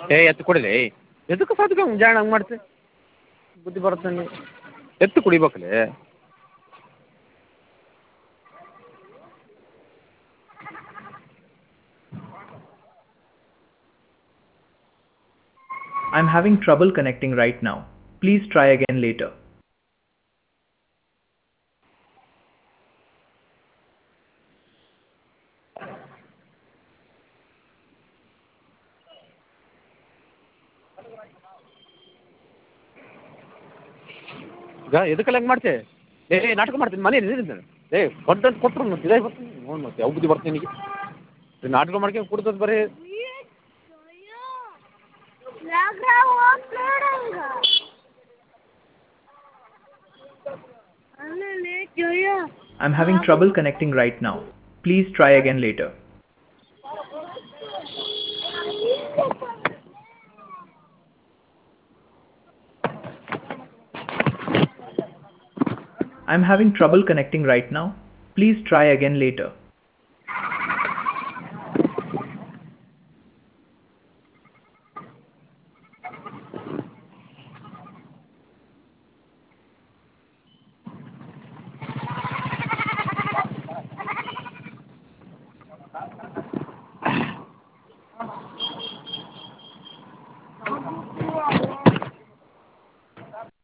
ಏ ಎತ್ತು ಕುಡಿಲೆ ಎದಕ್ಕೆ ಸಾಧ್ಗೆ ಮುಂಜಾನೆ ಹಂಗೆ ಮಾಡ್ತಿ ಬುದ್ಧಿ ಬರುತ್ತೆ ನೀ ಎತ್ತು ಕುಡಿಬೇಕಲೇ I'm having trouble connecting right now. Please try again later. ಈಗ ಎದಕ್ಕೆಲ್ಲ ಹಂಗೆ ಮಾಡ್ತೆ ಏ ನಾಟಕ ಮಾಡ್ತೀನಿ ಮನೇಲಿ ಇದ್ದೀನಿ ಏ ದೊಡ್ಡ ಅಂತ ಕೊಟ್ಟರು ಮತ್ತೆ ಇದೇ ಬರ್ತೀನಿ ನೋಡಿ ಮತ್ತೆ ಯಾವ ಬುದ್ಧಿ ಬರ್ತೀನಿ ನಿನಗೆ ಈ ನಾಟಕ ಮಾಡ್ಕೊಂಡು ಕುಡ್ದದ್ದು ಬರೀ I'm having trouble connecting right now. Please try again later. I'm having trouble connecting right now. Please try again later.